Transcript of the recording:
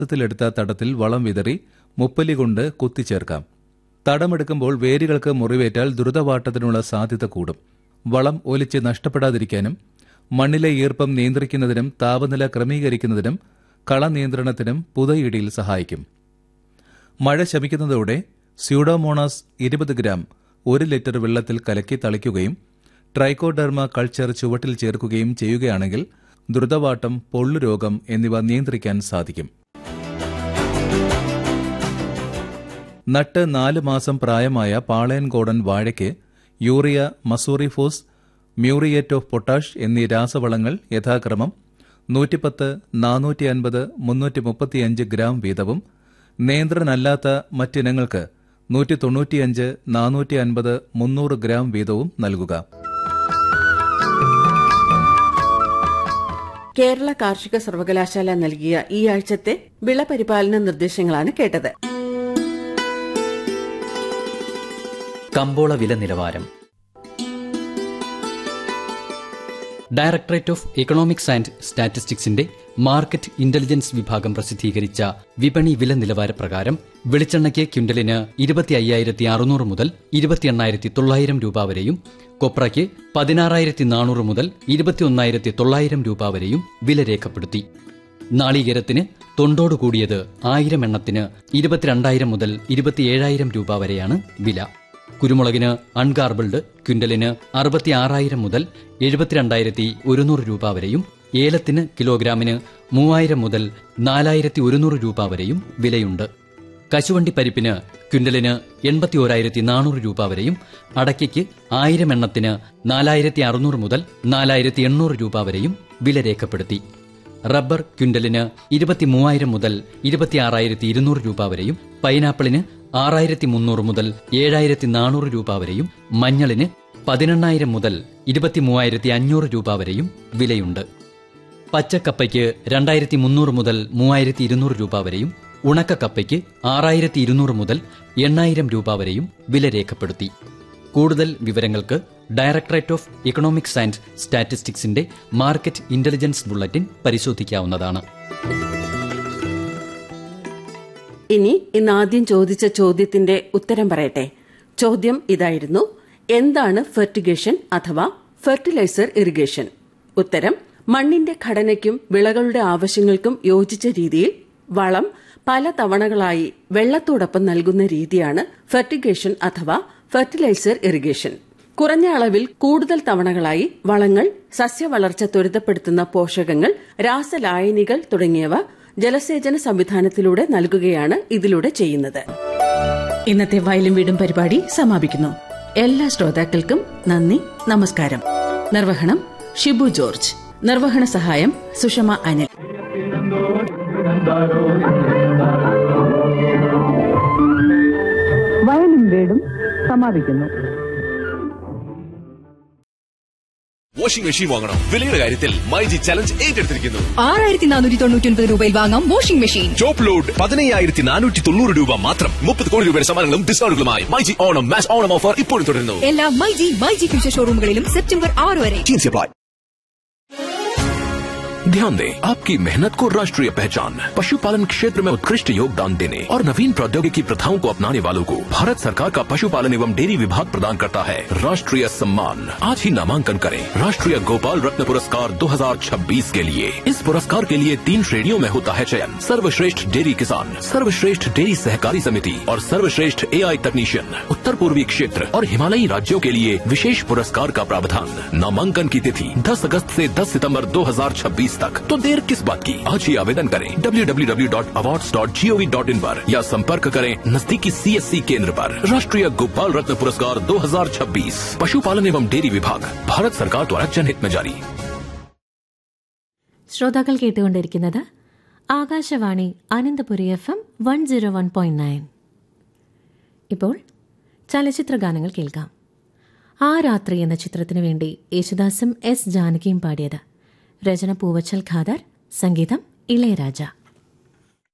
ത്തിലെടുത്ത തടത്തിൽ വളം വിതറി മുപ്പലി കൊണ്ട് കുത്തിച്ചേർക്കാം തടമെടുക്കുമ്പോൾ വേരുകൾക്ക് മുറിവേറ്റാൽ ദ്രുതവാട്ടത്തിനുള്ള സാധ്യത കൂടും വളം ഒലിച്ച് നഷ്ടപ്പെടാതിരിക്കാനും മണ്ണിലെ ഈർപ്പം നിയന്ത്രിക്കുന്നതിനും താപനില ക്രമീകരിക്കുന്നതിനും കള നിയന്ത്രണത്തിനും പുതയിടിയിൽ സഹായിക്കും മഴ ശമിക്കുന്നതോടെ സ്യൂഡോമോണാസ് ഇരുപത് ഗ്രാം ഒരു ലിറ്റർ വെള്ളത്തിൽ കലക്കി തളിക്കുകയും ട്രൈക്കോഡെർമ കൾച്ചർ ചുവട്ടിൽ ചേർക്കുകയും ചെയ്യുകയാണെങ്കിൽ ദ്രുതവാട്ടം പൊള്ളുരോഗം എന്നിവ നിയന്ത്രിക്കാൻ സാധിക്കും നട്ട് നാല് മാസം പ്രായമായ പാളയൻകോടൻ വാഴയ്ക്ക് urea Mussooriephos muriate of potash എന്നീ രാസവളങ്ങൾ യഥാക്രമം നൂറ്റിപ്പത്ത് നാനൂറ്റി അൻപത് മുന്നൂറ്റി മുപ്പത്തിയഞ്ച് ഗ്രാം വീതവും നിയന്ത്രണമല്ലാത്ത മറ്റിനങ്ങൾക്ക് നൂറ്റി തൊണ്ണൂറ്റിയഞ്ച് നാനൂറ്റി അൻപത് മുന്നൂറ് ഗ്രാം വീതവും നൽകുക കേരള കാർഷിക സർവകലാശാല നൽകിയ ഈ ആഴ്ചത്തെ വിളപരിപാലന നിർദ്ദേശങ്ങളാണ് കേട്ടത് കമ്പോള വില നിലവാരം ഡയറക്ടറേറ്റ് ഓഫ് എക്കണോമിക്സ് ആൻഡ് സ്റ്റാറ്റിസ്റ്റിക്സിന്റെ മാർക്കറ്റ് ഇന്റലിജൻസ് വിഭാഗം പ്രസിദ്ധീകരിച്ച വിപണി വില നിലവാര പ്രകാരം വെളിച്ചെണ്ണയ്ക്ക് ക്വിന്റലിന് ഇരുപത്തി അയ്യായിരത്തി അറുന്നൂറ് മുതൽ ഇരുപത്തി എണ്ണായിരത്തി തൊള്ളായിരം രൂപ വരെയും കൊപ്രയ്ക്ക് പതിനാറായിരത്തി നാനൂറ് മുതൽ ഇരുപത്തിയൊന്നായിരത്തി തൊള്ളായിരം രൂപ വരെയും വില രേഖപ്പെടുത്തി നാളികേരത്തിന് തൊണ്ടോട് കൂടിയത് ആയിരം എണ്ണത്തിന് ഇരുപത്തിരണ്ടായിരം മുതൽ ഇരുപത്തിയേഴായിരം രൂപ വരെയാണ് വില കുരുമുളകിന് അൺഗാർബിൾഡ് ക്വിന്റലിന് അറുപത്തിയാറായിരം മുതൽ എഴുപത്തിരണ്ടായിരത്തി ഒരുന്നൂറ് രൂപ വരെയും ഏലത്തിന് കിലോഗ്രാമിന് മൂവായിരം മുതൽ നാലായിരത്തി ഒരുന്നൂറ് രൂപ വരെയും വിലയുണ്ട് കശുവണ്ടി പരിപ്പിന് ക്വിന്റലിന് എൺപത്തി ഓരായിരത്തി നാനൂറ് രൂപ വരെയും അടയ്ക്കയ്ക്ക് ആയിരം എണ്ണത്തിന് നാലായിരത്തി അറുന്നൂറ് മുതൽ നാലായിരത്തി എണ്ണൂറ് രൂപ വരെയും വില രേഖപ്പെടുത്തി റബ്ബർ ക്വിന്റലിന് ഇരുപത്തി മൂവായിരം മുതൽ ഇരുപത്തിയാറായിരത്തി ഇരുന്നൂറ് രൂപ വരെയും പൈനാപ്പിളിന് ആറായിരത്തി മുന്നൂറ് മുതൽ ഏഴായിരത്തി നാനൂറ് രൂപ വരെയും മഞ്ഞളിന് പതിനെണ്ണായിരം മുതൽ ഇരുപത്തി മൂവായിരത്തി അഞ്ഞൂറ് രൂപ വരെയും വിലയുണ്ട് പച്ചക്കപ്പയ്ക്ക് രണ്ടായിരത്തി മുന്നൂറ് മുതൽ മൂവായിരത്തി ഇരുന്നൂറ് രൂപ വരെയും ഉണക്കക്കപ്പയ്ക്ക് ആറായിരത്തി ഇരുന്നൂറ് മുതൽ എണ്ണായിരം രൂപ വരെയും വില രേഖപ്പെടുത്തി കൂടുതൽ വിവരങ്ങൾക്ക് ഡയറക്ടറേറ്റ് ഓഫ് ഇക്കണോമിക്സ് ആൻഡ് സ്റ്റാറ്റിസ്റ്റിക്സിന്റെ മാർക്കറ്റ് ഇന്റലിജൻസ് ബുള്ളറ്റിൻ പരിശോധിക്കാവുന്നതാണ് ഇനി ഇന്ന് ആദ്യം ചോദിച്ച ചോദ്യത്തിന്റെ ഉത്തരം പറയട്ടെ ചോദ്യം ഇതായിരുന്നു എന്താണ് ഫെർട്ടിഗേഷൻ അഥവാ ഫെർട്ടിലൈസർ ഇറിഗേഷൻ ഉത്തരം മണ്ണിന്റെ ഘടനയ്ക്കും വിളകളുടെ ആവശ്യങ്ങൾക്കും യോജിച്ച രീതിയിൽ വളം പല തവണകളായി വെള്ളത്തോടൊപ്പം നൽകുന്ന രീതിയാണ് ഫെർട്ടിഗേഷൻ അഥവാ ഫെർട്ടിലൈസർ ഇറിഗേഷൻ കുറഞ്ഞ അളവിൽ കൂടുതൽ തവണകളായി വളങ്ങൾ സസ്യവളർച്ച ത്വരിതപ്പെടുത്തുന്ന പോഷകങ്ങൾ രാസലായനികൾ തുടങ്ങിയവ ജലസേചന സംവിധാനത്തിലൂടെ നൽകുകയാണ് ഇതിലൂടെ ചെയ്യുന്നത് ഇന്നത്തെ വയലും വീടും പരിപാടി സമാപിക്കുന്നു എല്ലാ ശ്രോതാക്കൾക്കും നന്ദി നമസ്കാരം നിർവഹണം ഷിബു ജോർജ് നിർവഹണ സഹായം സുഷമ അനിൽ വയലും വീടും സമാപിക്കുന്നു വാഷിംഗ് മെഷീൻ വാങ്ങണം വിലയുടെ കാര്യത്തിൽ മൈജി ചലഞ്ച് ഏറ്റെടുത്തിരിക്കുന്നു ആറായിരത്തി നാനൂറ്റി തൊണ്ണൂറ്റി ഒൻപത് രൂപയിൽ വാങ്ങാം വാഷിംഗ് മെഷീൻ ടോപ്പ് ലോഡ് പതിനയ്യായിരത്തി നാനൂറ്റി തൊണ്ണൂറ് രൂപ മാത്രം മുപ്പത് കോടി രൂപയുടെ സമ്മാനങ്ങളും ഡിസ്കൗണ്ടുകളുമായി മൈജി ഓണം മാസ് ഓണം ഓഫർ ഇപ്പോഴും തുടരുന്നു എല്ലാ മൈജി മൈജി ഫ്യൂച്ചർ ഷോറൂമുകളിലും സെപ്റ്റംബർ ആറ് വരെ Jeans apply. ध्यान दें आपकी मेहनत को राष्ट्रीय पहचान पशुपालन क्षेत्र में उत्कृष्ट योगदान देने और नवीन प्रौद्योगिकी प्रथाओं को अपनाने वालों को भारत सरकार का पशुपालन एवं डेयरी विभाग प्रदान करता है राष्ट्रीय सम्मान आज ही नामांकन करें राष्ट्रीय गोपाल रत्न पुरस्कार 2026 के लिए इस पुरस्कार के लिए तीन श्रेणियों में होता है चयन सर्वश्रेष्ठ डेयरी किसान सर्वश्रेष्ठ डेयरी सहकारी समिति और सर्वश्रेष्ठ एआई तकनीशियन उत्तर पूर्वी क्षेत्र और हिमालयी राज्यों के लिए विशेष पुरस्कार का प्रावधान नामांकन की तिथि 10 अगस्त से 10 सितंबर 2026 तक तो देर किस बात की आज ही आवेदन करें www.awards.gov.in पर या संपर्क करें नजदीकी सीएससी केंद्र पर राष्ट्रीय गोपाल रत्न पुरस्कार 2026 पशुपालन एवं डेयरी विभाग भारत सरकार द्वारा जनहित में जारी ശ്രോതാക്കൾ കേട്ടുകൊണ്ടിരിക്കുന്നത് Akashvani Ananthapuri F M one zero one point nine ഇപ്പോൾ ചലച്ചിത്ര ഗാനങ്ങൾ കേൾക്കാം ആ രാത്രി എന്ന ചിത്രത്തിനു വേണ്ടി യേശുദാസും എസ് ജാനകിയും പാടിയത് രചന പൂവച്ചൽ ഖാദർ സംഗീതം ഇളയരാജ